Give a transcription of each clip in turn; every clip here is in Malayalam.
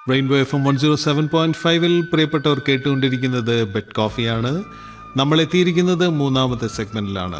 rainbow F M one zero seven point ഫൈവിൽ പ്രിയപ്പെട്ടവർ കേട്ടുകൊണ്ടിരിക്കുന്നത് ബെഡ് കോഫിയാണ് നമ്മൾ എത്തിയിരിക്കുന്നത് മൂന്നാമത്തെ സെഗ്മെന്റിലാണ്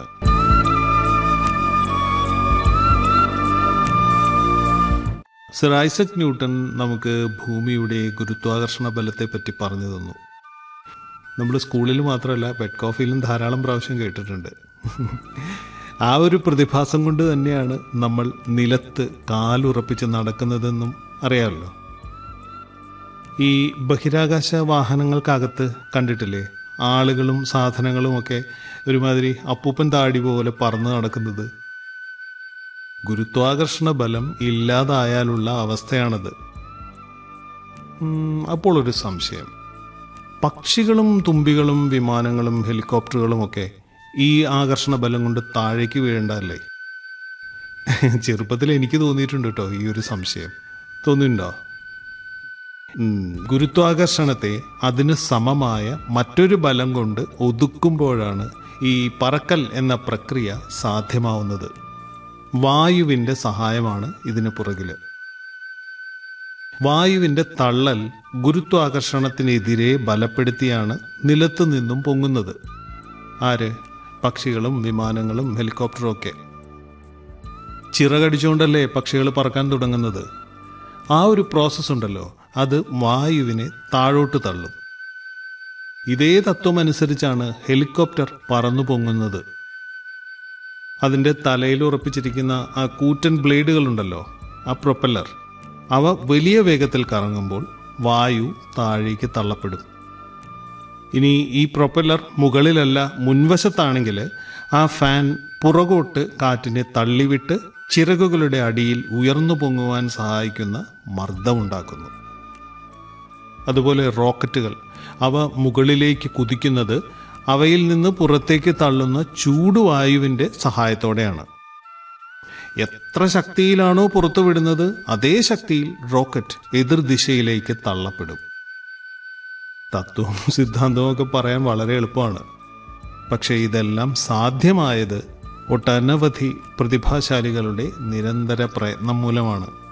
സർ ഐസക് ന്യൂട്ടൺ നമുക്ക് ഭൂമിയുടെ ഗുരുത്വാകർഷണ ബലത്തെ പറ്റി പറഞ്ഞു തന്നു നമ്മൾ സ്കൂളിൽ മാത്രമല്ല ബെഡ് കോഫിയിലും ധാരാളം പ്രാവശ്യം കേട്ടിട്ടുണ്ട് ആ ഒരു പ്രതിഭാസം കൊണ്ട് തന്നെയാണ് നമ്മൾ നിലത്ത് കാലുറപ്പിച്ച് നടക്കുന്നതെന്നും അറിയാമല്ലോ ഈ ബഹിരാകാശ വാഹനങ്ങൾക്കകത്ത് കണ്ടിട്ടില്ലേ ആളുകളും സാധനങ്ങളും ഒക്കെ ഒരുമാതിരി അപ്പൂപ്പൻ താടി പോലെ പറന്ന് നടക്കുന്നത് ഗുരുത്വാകർഷണ ബലം ഇല്ലാതായാലുള്ള അവസ്ഥയാണത് ഉം, അപ്പോൾ ഒരു സംശയം പക്ഷികളും തുമ്പികളും വിമാനങ്ങളും ഹെലികോപ്റ്ററുകളും ഒക്കെ ഈ ആകർഷണ ബലം കൊണ്ട് താഴേക്ക് വീഴേണ്ടതല്ലേ ചെറുപ്പത്തിൽ എനിക്ക് തോന്നിയിട്ടുണ്ട് കേട്ടോ ഈ ഒരു സംശയം തോന്നിയിട്ടുണ്ടോ ഉം, ഗുരുത്വാകർഷണത്തെ അതിന് സമമായ മറ്റൊരു ബലം കൊണ്ട് ഒതുക്കുമ്പോഴാണ് ഈ പറക്കൽ എന്ന പ്രക്രിയ സാധ്യമാവുന്നത് വായുവിൻ്റെ സഹായമാണ് ഇതിന് പുറകില് വായുവിൻ്റെ തള്ളൽ ഗുരുത്വാകർഷണത്തിനെതിരെ ബലപ്പെടുത്തിയാണ് നിലത്ത് നിന്നും പൊങ്ങുന്നത് ആര് പക്ഷികളും വിമാനങ്ങളും ഹെലികോപ്റ്ററും ഒക്കെ ചിറകടിച്ചുകൊണ്ടല്ലേ പക്ഷികൾ പറക്കാൻ തുടങ്ങുന്നത് ആ ഒരു പ്രോസസ്സ് ഉണ്ടല്ലോ അത് വായുവിനെ താഴോട്ട് തള്ളും ഇതേ തത്വം അനുസരിച്ചാണ് ഹെലികോപ്റ്റർ പറന്നു പൊങ്ങുന്നത് അതിൻ്റെ തലയിൽ ഉറപ്പിച്ചിരിക്കുന്ന ആ കൂറ്റൻ ബ്ലേഡുകളുണ്ടല്ലോ ആ പ്രൊപ്പല്ലർ അവ വലിയ വേഗത്തിൽ കറങ്ങുമ്പോൾ വായു താഴേക്ക് തള്ളപ്പെടും ഇനി ഈ പ്രൊപ്പല്ലർ മുകളിലല്ല മുൻവശത്താണെങ്കിൽ ആ ഫാൻ പുറകോട്ട് കാറ്റിനെ തള്ളിവിട്ട് ചിറകുകളുടെ അടിയിൽ ഉയർന്നു പൊങ്ങുവാൻ സഹായിക്കുന്ന മർദ്ദമുണ്ടാക്കുന്നു അതുപോലെ റോക്കറ്റുകൾ അവ മുകളിലേക്ക് കുതിക്കുന്നത് അവയിൽ നിന്ന് പുറത്തേക്ക് തള്ളുന്ന ചൂടുവായുവിൻ്റെ സഹായത്തോടെയാണ് എത്ര ശക്തിയിലാണോ പുറത്തുവിടുന്നത് അതേ ശക്തിയിൽ റോക്കറ്റ് എതിർദിശയിലേക്ക് തള്ളപ്പെടും തത്വവും സിദ്ധാന്തവും ഒക്കെ പറയാൻ വളരെ എളുപ്പമാണ് പക്ഷേ ഇതെല്ലാം സാധ്യമായത് ഒട്ടനവധി പ്രതിഭാശാലികളുടെ നിരന്തര പ്രയത്നം മൂലമാണ്